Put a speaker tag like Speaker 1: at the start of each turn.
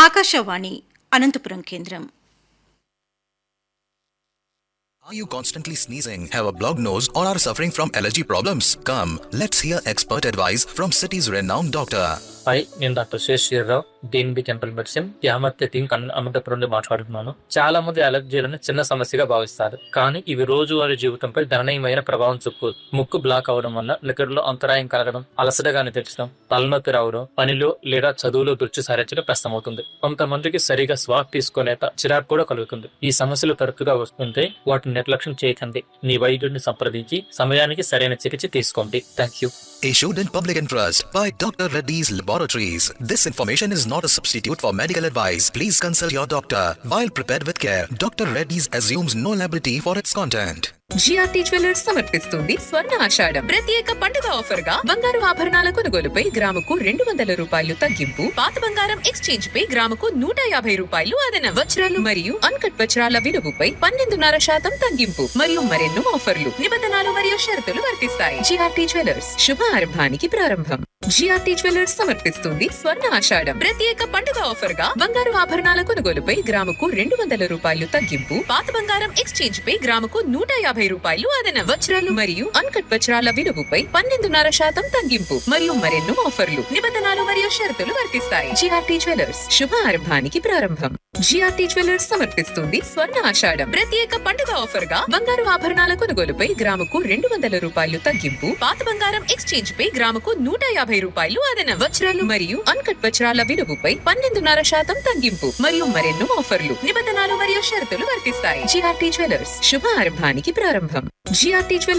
Speaker 1: ఆకాశవాణి అనంతపురం కేంద్రం
Speaker 2: Are you constantly sneezing, have a blocked nose, or are suffering from allergy problems? Come, let's hear expert advice from city's renowned doctor.
Speaker 3: Hi నేను doctor Seshirao DNB టెంపుల్ medicine యామత్య team కన్- అనంతపురం నుండి మాట్లాడుతున్నాను చాలా మంది అలర్జీలను చిన్న సమస్యగా భావిస్తారు కానీ ఇవి రోజువారీ జీవితంపై గణనీయమైన ప్రభావం చూపు ముక్కు బ్లాక్ అవడం వల్ల లిక్కర్లో అంతరాయం కలగడం అలసటగా అనిపించడం తలనొప్పి రావడం పనిలో లేదా చదువులో దృష్టి సారించడం కష్టమవుతుంది కొంతమందికి సరిగా శ్వాస తీసుకోలేక చిరాకు కూడా కలుగుతుంది ఈ సమస్యలు తరచుగా వస్తుంటే వాటిని నిర్లక్ష్యం చేయకండి మీ వైద్యుడిని సంప్రదించి సమయానికి సరైన చికిత్స తీసుకోండి thank you
Speaker 2: Issued in public interest by Dr. Reddy's Laboratories. This information is not a substitute for medical advice. Please consult your doctor. While prepared with care, Dr. Reddy's assumes no liability for its content.
Speaker 4: GRT jewellers సమర్పిస్తుంది స్వర్ణ ఆషాఢం ప్రత్యేక పండుగ offer గా బంగారు ఆభరణాల కొనుగోలుపై గ్రాముకు రెండు వందల రూపాయలు తగ్గింపు పాత బంగారం ఎక్స్చేంజ్ పై గ్రాముకు నూట యాభై రూపాయలు అదనం వజ్రాలు మరియు అన్కట్ వజ్రాల విలువపై పన్నెండున్నర శాతం తగ్గింపు మరియు మరెన్నో ఆఫర్లు నిబంధనలు మరియు షరతులు వర్తిస్తాయి జిఆర్టీ జ్యువెలర్స్ శుభారంభానికి ప్రారంభం జిఆర్టీ జ్యువెలర్స్ సమర్పిస్తుంది స్వర్ణ ఆషాఢం ప్రత్యేక పండుగ ఆఫర్ గా బంగారు ఆభరణాల కొనుగోలుపై గ్రాముకు రెండు వందల రూపాయలు తగ్గింపు పాత బంగారం ఎక్స్చేంజ్ పై గ్రాముకు నూట యాభై రూపాయలు అదనం వజ్రాలు మరియు అన్కట్ వజ్రాల విలువపై పన్నెండున్నర శాతం తగ్గింపు మరియు మరెన్నో ఆఫర్లు నిబంధనలు మరియు షరతులు వర్తిస్తాయి జిఆర్టీ జ్యువెలర్స్ శుభారంభానికి ప్రారంభం జిఆర్టీ జ్యువెలర్స్ సమర్పిస్తుంది స్వర్ణ ఆషాఢం ప్రత్యేక పండుగ ఆఫర్ గా బంగారు ఆభరణాల కొనుగోలుపై గ్రాముకు రెండు వందల రూపాయలు తగ్గింపు పాత బంగారం ఎక్స్చేంజ్ పై గ్రాముకు నూట యాభై రూపాయలు అదనం వజ్రాలు మరియు అన్కట్ వజ్రాల విలువపై పన్నెండున్నర శాతం తగ్గింపు మరియు మరెన్నో ఆఫర్లు నిబంధనలు మరియు షరతులు వర్తిస్తాయి జిఆర్టీ జ్యువెలర్స్ శుభారంభానికి ప్రారంభం జిఆర్టీ జ్యువెలర్స్